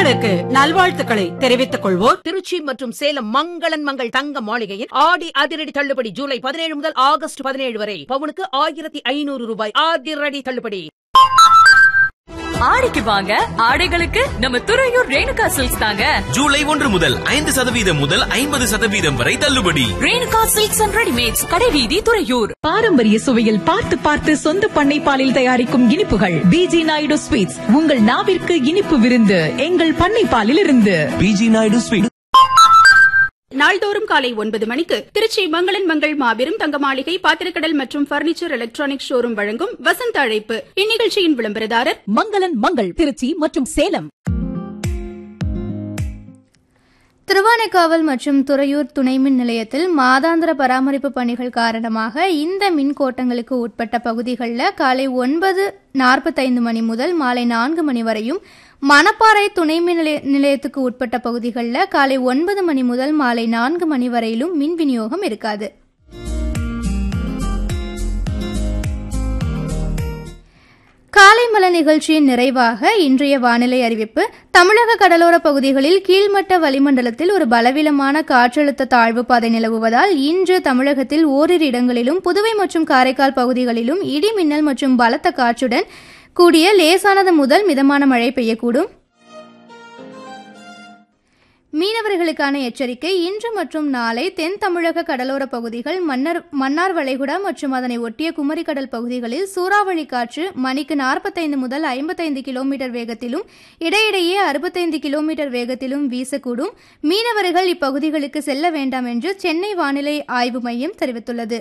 நேயர்களுக்கு நல்வாழ்த்துக்களை தெரிவித்துக் கொள்வோர் திருச்சி மற்றும் சேலம் மங்களன் மங்கள் தங்க மாளிகையில் ஆடி அதிரடி தள்ளுபடி ஜூலை பதினேழு முதல் ஆகஸ்ட் பதினேழு வரை பவுனுக்கு ஆயிரத்தி ஐநூறு ரூபாய் அதிரடி தள்ளுபடி ஆடிக்கு வாங்க ஆடைகளுக்கு நம்ம துறையூர் ரேணுகா சில்க்ஸ் தாங்க ஜூலை ஒன்று முதல் ஐந்து சதவீதம் முதல் ஐம்பது சதவீதம் வரை தள்ளுபடி ரேணுகா சில்க்ஸ் அண்ட் ரெடிமேட்ஸ் கடைவீதி துறையூர் பாரம்பரிய சுவையில் பார்த்து பார்த்து சொந்த பண்ணை பாலில் தயாரிக்கும் இனிப்புகள் பிஜி நாயுடு ஸ்வீட்ஸ் உங்கள் நாவிற்கு இனிப்பு விருந்து எங்கள் பண்ணை பாலில் இருந்து பிஜி நாயுடு ஸ்வீட் நாள்தோறும் காலை ஒன்பது மணிக்கு திருச்சி மங்களன் மங்கள் மாபெரும் தங்க மாளிகை பாத்திரக்கடல் மற்றும் பர்னிச்சர் எலக்ட்ரானிக் ஷோரூம் வழங்கும் வசந்த அழைப்பு இந்நிகழ்ச்சியின் விளம்பரதாரர் மங்களன் மங்கள் திருச்சி மற்றும் சேலம் திருவானைக்காவல் மற்றும் துறையூர் துணை மின் நிலையத்தில் மாதாந்திர பராமரிப்பு பணிகள் காரணமாக இந்த மின் கோட்டங்களுக்கு உட்பட்ட பகுதிகளில் காலை ஒன்பது நாற்பத்தைந்து மணி முதல் மாலை நான்கு மணி வரையும் மணப்பாறை துணை மின் நிலைய நிலையத்துக்கு உட்பட்ட பகுதிகளில் காலை ஒன்பது மணி முதல் மாலை நான்கு மணி வரையிலும் மின் விநியோகம் இருக்காது காலை மல நிகழ்ச்சியின் நிறைவாக இன்றைய வானிலை அறிவிப்பு தமிழக கடலோர பகுதிகளில் கீழ்மட்ட வளிமண்டலத்தில் ஒரு பலவீனமான காற்றழுத்த தாழ்வு பாதை நிலவுவதால் இன்று தமிழகத்தில் ஓரிரு இடங்களிலும் புதுவை மற்றும் காரைக்கால் பகுதிகளிலும் இடி மின்னல் மற்றும் பலத்த காற்றுடன் கூடிய லேசானது முதல் மிதமான மழை பெய்யக்கூடும் மீனவர்களுக்கான எச்சரிக்கை இன்று மற்றும் நாளை தென் தமிழக கடலோர பகுதிகள் மன்னர் மன்னார் வளைகுடா மற்றும் அதனை ஒட்டிய குமரிக்கடல் பகுதிகளில் சூறாவளி காற்று மணிக்கு நாற்பத்தைந்து முதல் ஐம்பத்தைந்து கிலோமீட்டர் வேகத்திலும் இடையிடையே அறுபத்தைந்து கிலோமீட்டர் வேகத்திலும் வீசக்கூடும் மீனவர்கள் இப்பகுதிகளுக்கு செல்ல வேண்டாம் என்று சென்னை வானிலை ஆய்வு மையம் தெரிவித்துள்ளது